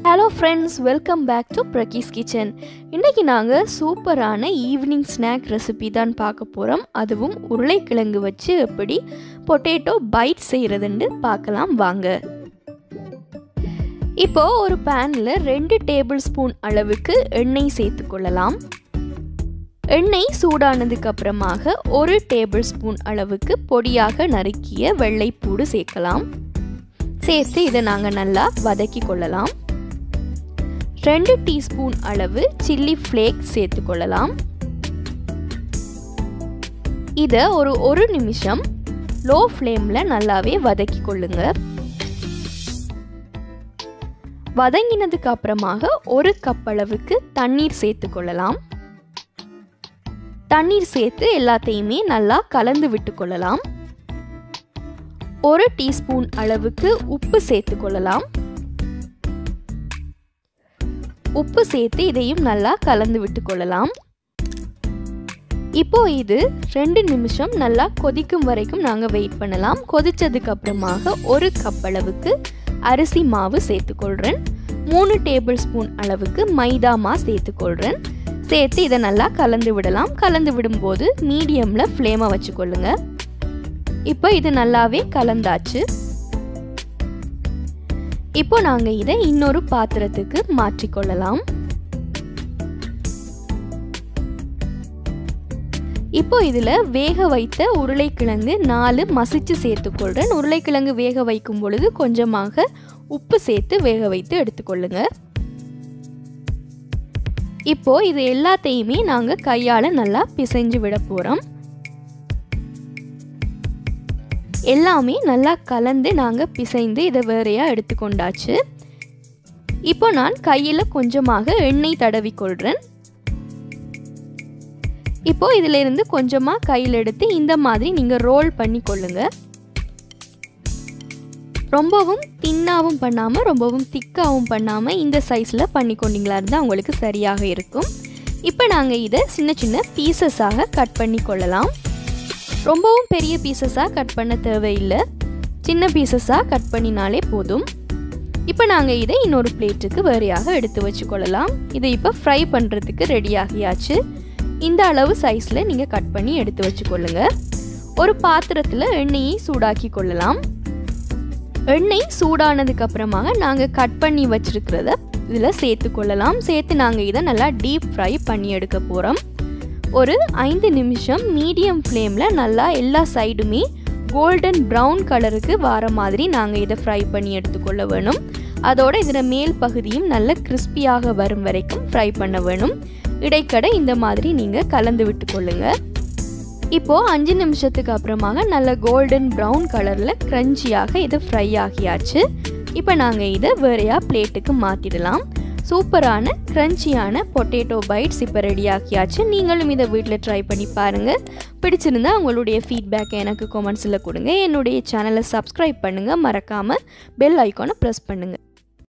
hello friends welcome back to Prakees kitchen இன்றைக்கி நாங்கள் சூப்பரான ஈவினிங் ஸ்நாக் ரெசிபி தான் பார்க்க போகிறோம் அதுவும் உருளைக்கிழங்கு வச்சு எப்படி பொட்டேட்டோ பைட் செய்கிறதுன்னு பார்க்கலாம் வாங்க இப்போ ஒரு பேனில் ரெண்டு டேபிள் ஸ்பூன் அளவுக்கு எண்ணெய் சேர்த்துக்கொள்ளலாம் எண்ணெய் சூடானதுக்கு அப்புறமாக ஒரு டேபிள் ஸ்பூன் அளவுக்கு பொடியாக நறுக்கிய வெள்ளைப்பூடு சேர்க்கலாம் சேர்த்து இதை நாங்கள் நல்லா வதக்கி கொள்ளலாம் ரெண்டு டீஸ்பூன் அளவு சில்லி ஃப்ளேக்ஸ் சேர்த்துக்கொள்ளலாம் இதை ஒரு ஒரு நிமிஷம் லோ ஃப்ளேமில் நல்லாவே வதக்கி கொள்ளுங்க வதங்கினதுக்கு அப்புறமாக ஒரு கப் அளவுக்கு தண்ணீர் சேர்த்து கொள்ளலாம் தண்ணீர் சேர்த்து எல்லாத்தையுமே நல்லா கலந்து விட்டு கொள்ளலாம் ஒரு டீஸ்பூன் அளவுக்கு உப்பு சேர்த்து கொள்ளலாம் உப்பு சேர்த்து இதையும் நல்லா கலந்து விட்டு கொள்ளலாம் இப்போ இது ரெண்டு நிமிஷம் நல்லா கொதிக்கும் வரைக்கும் நாங்கள் வெயிட் பண்ணலாம் கொதிச்சதுக்கு அப்புறமாக ஒரு கப் அளவுக்கு அரிசி மாவு சேர்த்துக்கொள்கிறேன் மூணு டேபிள் ஸ்பூன் அளவுக்கு மைதா மா சேர்த்துக்கொள்கிறேன் சேர்த்து இதை நல்லா கலந்து விடலாம் கலந்து விடும்போது மீடியமில் ஃப்ளேமை வச்சுக்கொள்ளுங்க இப்போ இது நல்லாவே கலந்தாச்சு இப்போ நாங்கள் இதை இன்னொரு பாத்திரத்துக்கு மாற்றிக்கொள்ளலாம் இப்போ இதில் வேக வைத்த உருளைக்கிழங்கு நாலு மசிச்சு சேர்த்துக்கொள்கிறேன் உருளைக்கிழங்கு வேக வைக்கும் பொழுது கொஞ்சமாக உப்பு சேர்த்து வேக வைத்து எடுத்துக்கொள்ளுங்க இப்போ இது எல்லாத்தையுமே நாங்கள் கையால் நல்லா பிசைஞ்சு விட போகிறோம் எல்லாமே நல்லா கலந்து நாங்கள் பிசைந்து இதை வேறையாக எடுத்துக்கொண்டாச்சு இப்போ நான் கையில் கொஞ்சமாக எண்ணெய் தடவி கொள்கிறேன் இப்போ இதிலிருந்து கொஞ்சமாக கையில் எடுத்து இந்த மாதிரி நீங்கள் ரோல் பண்ணி கொள்ளுங்க ரொம்பவும் தின்னாகவும் பண்ணாமல் ரொம்பவும் திக்காகவும் பண்ணாமல் இந்த சைஸில் பண்ணி கொண்டீங்களா இருந்தால் உங்களுக்கு சரியாக இருக்கும் இப்போ நாங்கள் இதை சின்ன சின்ன பீசஸாக கட் பண்ணி கொள்ளலாம் ரொம்பவும் பெரிய பீசஸாக கட் பண்ண தேவையில்லை சின்ன பீசஸாக கட் பண்ணினாலே போதும் இப்போ நாங்கள் இதை இன்னொரு பிளேட்டுக்கு வேறையாக எடுத்து வச்சுக்கொள்ளலாம் இதை இப்போ ஃப்ரை பண்ணுறதுக்கு ரெடி ஆகியாச்சு இந்த அளவு சைஸில் நீங்கள் கட் பண்ணி எடுத்து வச்சுக்கொள்ளுங்க ஒரு பாத்திரத்தில் எண்ணெயை சூடாக்கி கொள்ளலாம் எண்ணெய் சூடானதுக்கு அப்புறமாக நாங்கள் கட் பண்ணி வச்சுருக்கிறத இதில் சேர்த்து கொள்ளலாம் சேர்த்து நாங்கள் இதை நல்லா டீப் ஃப்ரை பண்ணி எடுக்க போகிறோம் ஒரு ஐந்து நிமிஷம் மீடியம் ஃப்ளேமில் நல்லா எல்லா சைடுமே கோல்டன் ப்ரௌன் கலருக்கு வர மாதிரி நாங்கள் இதை ஃப்ரை பண்ணி எடுத்துக்கொள்ள வேணும் அதோட இதில் மேல் பகுதியும் நல்ல கிறிஸ்பியாக வரும் வரைக்கும் ஃப்ரை பண்ண வேணும் இடைக்கடை இந்த மாதிரி நீங்கள் கலந்து விட்டு கொள்ளுங்க இப்போது அஞ்சு நிமிஷத்துக்கு அப்புறமாக நல்ல கோல்டன் ப்ரௌன் கலரில் க்ரன்ச்சியாக இது ஃப்ரை ஆகியாச்சு இப்போ நாங்கள் இதை வேறையாக பிளேட்டுக்கு மாற்றிடலாம் சூப்பரான க்ரன்ச்சியான பொட்டேட்டோ பைட்ஸ் இப்போ ரெடி ஆக்கியாச்சு நீங்களும் இதை வீட்டில் ட்ரை பண்ணி பாருங்கள் பிடிச்சிருந்தா உங்களுடைய ஃபீட்பேக்கை எனக்கு கொமெண்ட்ஸில் கொடுங்க என்னுடைய சேனலை சப்ஸ்கிரைப் பண்ணுங்கள் மறக்காமல் பெல் ஐக்கானை ப்ரெஸ் பண்ணுங்கள்